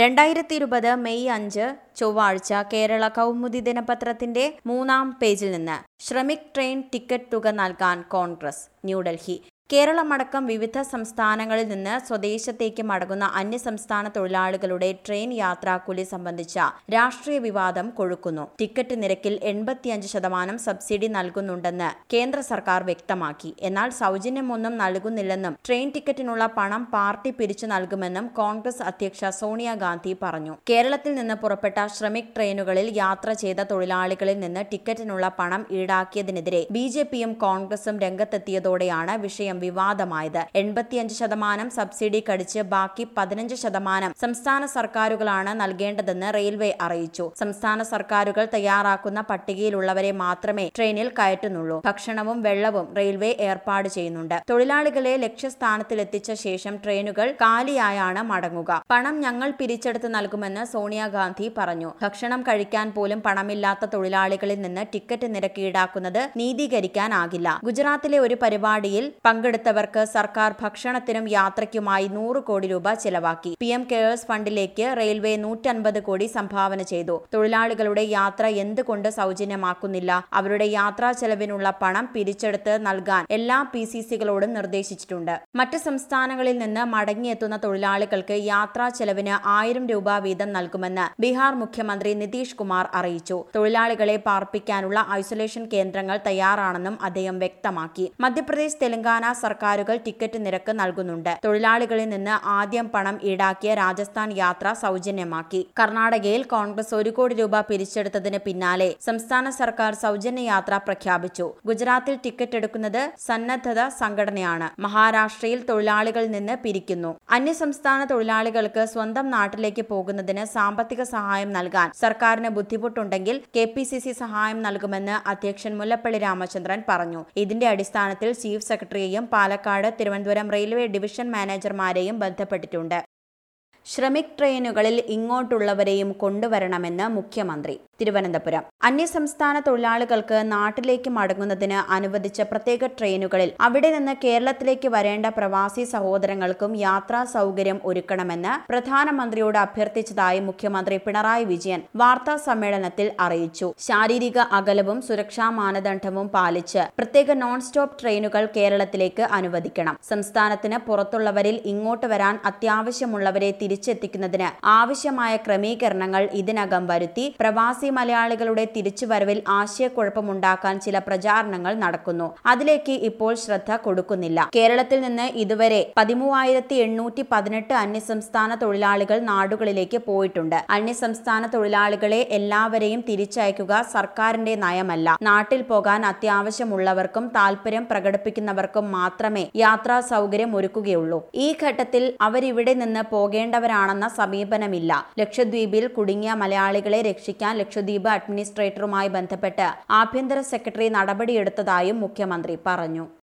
രണ്ടായിരത്തി ഇരുപത് മെയ് അഞ്ച് ചൊവ്വാഴ്ച കേരള കൗമുദി ദിനപത്രത്തിന്റെ മൂന്നാം പേജിൽ നിന്ന് ശ്രമിക് ട്രെയിൻ ടിക്കറ്റ് തുക നൽകാൻ കോൺഗ്രസ് ന്യൂഡൽഹി കേരളമടക്കം വിവിധ സംസ്ഥാനങ്ങളിൽ നിന്ന് സ്വദേശത്തേക്ക് മടങ്ങുന്ന അന്യസംസ്ഥാന തൊഴിലാളികളുടെ ട്രെയിൻ യാത്രാക്കൂലി സംബന്ധിച്ച രാഷ്ട്രീയ വിവാദം കൊഴുക്കുന്നു ടിക്കറ്റ് നിരക്കിൽ എൺപത്തിയഞ്ച് ശതമാനം സബ്സിഡി നൽകുന്നുണ്ടെന്ന് കേന്ദ്ര സർക്കാർ വ്യക്തമാക്കി എന്നാൽ സൗജന്യമൊന്നും നൽകുന്നില്ലെന്നും ട്രെയിൻ ടിക്കറ്റിനുള്ള പണം പാർട്ടി പിരിച്ചു നൽകുമെന്നും കോൺഗ്രസ് അധ്യക്ഷ സോണിയാഗാന്ധി പറഞ്ഞു കേരളത്തിൽ നിന്ന് പുറപ്പെട്ട ശ്രമിക് ട്രെയിനുകളിൽ യാത്ര ചെയ്ത തൊഴിലാളികളിൽ നിന്ന് ടിക്കറ്റിനുള്ള പണം ഈടാക്കിയതിനെതിരെ ബി ജെ പിയും കോൺഗ്രസും രംഗത്തെത്തിയതോടെയാണ് വിഷയം വിവാദമായത് എൺപത്തിയഞ്ച് ശതമാനം സബ്സിഡി കടിച്ച് ബാക്കി പതിനഞ്ച് ശതമാനം സംസ്ഥാന സർക്കാരുകളാണ് നൽകേണ്ടതെന്ന് റെയിൽവേ അറിയിച്ചു സംസ്ഥാന സർക്കാരുകൾ തയ്യാറാക്കുന്ന പട്ടികയിലുള്ളവരെ മാത്രമേ ട്രെയിനിൽ കയറ്റുന്നുള്ളൂ ഭക്ഷണവും വെള്ളവും റെയിൽവേ ഏർപ്പാട് ചെയ്യുന്നുണ്ട് തൊഴിലാളികളെ ലക്ഷ്യസ്ഥാനത്തിലെത്തിച്ച ശേഷം ട്രെയിനുകൾ കാലിയായാണ് മടങ്ങുക പണം ഞങ്ങൾ പിരിച്ചെടുത്ത് നൽകുമെന്ന് സോണിയാഗാന്ധി പറഞ്ഞു ഭക്ഷണം കഴിക്കാൻ പോലും പണമില്ലാത്ത തൊഴിലാളികളിൽ നിന്ന് ടിക്കറ്റ് നിരക്ക് ഈടാക്കുന്നത് നീതീകരിക്കാനാകില്ല ഗുജറാത്തിലെ ഒരു പരിപാടിയിൽ പങ്കെടുത്തവർക്ക് സർക്കാർ ഭക്ഷണത്തിനും യാത്രയ്ക്കുമായി നൂറ് കോടി രൂപ ചെലവാക്കി പി എം കെയേഴ്സ് ഫണ്ടിലേക്ക് റെയിൽവേ നൂറ്റൻപത് കോടി സംഭാവന ചെയ്തു തൊഴിലാളികളുടെ യാത്ര എന്തുകൊണ്ട് സൗജന്യമാക്കുന്നില്ല അവരുടെ യാത്രാ ചെലവിനുള്ള പണം പിരിച്ചെടുത്ത് നൽകാൻ എല്ലാ പി സി സികളോടും നിർദ്ദേശിച്ചിട്ടുണ്ട് മറ്റ് സംസ്ഥാനങ്ങളിൽ നിന്ന് മടങ്ങിയെത്തുന്ന തൊഴിലാളികൾക്ക് യാത്രാ ചെലവിന് ആയിരം രൂപ വീതം നൽകുമെന്ന് ബീഹാർ മുഖ്യമന്ത്രി നിതീഷ് കുമാർ അറിയിച്ചു തൊഴിലാളികളെ പാർപ്പിക്കാനുള്ള ഐസൊലേഷൻ കേന്ദ്രങ്ങൾ തയ്യാറാണെന്നും അദ്ദേഹം വ്യക്തമാക്കി മധ്യപ്രദേശ് തെലങ്കാന സർക്കാരുകൾ ടിക്കറ്റ് നിരക്ക് നൽകുന്നുണ്ട് തൊഴിലാളികളിൽ നിന്ന് ആദ്യം പണം ഈടാക്കിയ രാജസ്ഥാൻ യാത്ര സൗജന്യമാക്കി കർണാടകയിൽ കോൺഗ്രസ് ഒരു കോടി രൂപ പിരിച്ചെടുത്തതിന് പിന്നാലെ സംസ്ഥാന സർക്കാർ സൗജന്യ യാത്ര പ്രഖ്യാപിച്ചു ഗുജറാത്തിൽ ടിക്കറ്റ് എടുക്കുന്നത് സന്നദ്ധത സംഘടനയാണ് മഹാരാഷ്ട്രയിൽ തൊഴിലാളികളിൽ നിന്ന് പിരിക്കുന്നു അന്യസംസ്ഥാന തൊഴിലാളികൾക്ക് സ്വന്തം നാട്ടിലേക്ക് പോകുന്നതിന് സാമ്പത്തിക സഹായം നൽകാൻ സർക്കാരിന് ബുദ്ധിമുട്ടുണ്ടെങ്കിൽ കെ പി സി സി സഹായം നൽകുമെന്ന് അധ്യക്ഷൻ മുല്ലപ്പള്ളി രാമചന്ദ്രൻ പറഞ്ഞു ഇതിന്റെ അടിസ്ഥാനത്തിൽ ചീഫ് സെക്രട്ടറിയെയും പാലക്കാട് തിരുവനന്തപുരം റെയിൽവേ ഡിവിഷൻ മാനേജർമാരെയും ബന്ധപ്പെട്ടിട്ടുണ്ട് ശ്രമിക് ട്രെയിനുകളിൽ ഇങ്ങോട്ടുള്ളവരെയും കൊണ്ടുവരണമെന്ന് മുഖ്യമന്ത്രി തിരുവനന്തപുരം അന്യസംസ്ഥാന തൊഴിലാളികൾക്ക് നാട്ടിലേക്ക് മടങ്ങുന്നതിന് അനുവദിച്ച പ്രത്യേക ട്രെയിനുകളിൽ അവിടെ നിന്ന് കേരളത്തിലേക്ക് വരേണ്ട പ്രവാസി സഹോദരങ്ങൾക്കും യാത്രാ സൗകര്യം ഒരുക്കണമെന്ന് പ്രധാനമന്ത്രിയോട് അഭ്യർത്ഥിച്ചതായി മുഖ്യമന്ത്രി പിണറായി വിജയൻ വാർത്താ സമ്മേളനത്തിൽ അറിയിച്ചു ശാരീരിക അകലവും സുരക്ഷാ മാനദണ്ഡവും പാലിച്ച് പ്രത്യേക നോൺ സ്റ്റോപ്പ് ട്രെയിനുകൾ കേരളത്തിലേക്ക് അനുവദിക്കണം സംസ്ഥാനത്തിന് പുറത്തുള്ളവരിൽ ഇങ്ങോട്ട് വരാൻ അത്യാവശ്യമുള്ളവരെ തിരിച്ചെത്തിക്കുന്നതിന് ആവശ്യമായ ക്രമീകരണങ്ങൾ ഇതിനകം വരുത്തി പ്രവാസി മലയാളികളുടെ തിരിച്ചുവരവിൽ ആശയക്കുഴപ്പമുണ്ടാക്കാൻ ചില പ്രചാരണങ്ങൾ നടക്കുന്നു അതിലേക്ക് ഇപ്പോൾ ശ്രദ്ധ കൊടുക്കുന്നില്ല കേരളത്തിൽ നിന്ന് ഇതുവരെ പതിമൂവായിരത്തി എണ്ണൂറ്റി പതിനെട്ട് അന്യസംസ്ഥാന തൊഴിലാളികൾ നാടുകളിലേക്ക് പോയിട്ടുണ്ട് അന്യസംസ്ഥാന തൊഴിലാളികളെ എല്ലാവരെയും തിരിച്ചയക്കുക സർക്കാരിന്റെ നയമല്ല നാട്ടിൽ പോകാൻ അത്യാവശ്യമുള്ളവർക്കും താല്പര്യം പ്രകടിപ്പിക്കുന്നവർക്കും മാത്രമേ യാത്രാ സൗകര്യം ഒരുക്കുകയുള്ളൂ ഈ ഘട്ടത്തിൽ അവരിവിടെ നിന്ന് പോകേണ്ടവരാണെന്ന സമീപനമില്ല ലക്ഷദ്വീപിൽ കുടുങ്ങിയ മലയാളികളെ രക്ഷിക്കാൻ ലക്ഷദ്വീപ് അഡ്മിനിസ്ട്രേറ്ററുമായി ബന്ധപ്പെട്ട് ആഭ്യന്തര സെക്രട്ടറി നടപടിയെടുത്തതായും മുഖ്യമന്ത്രി പറഞ്ഞു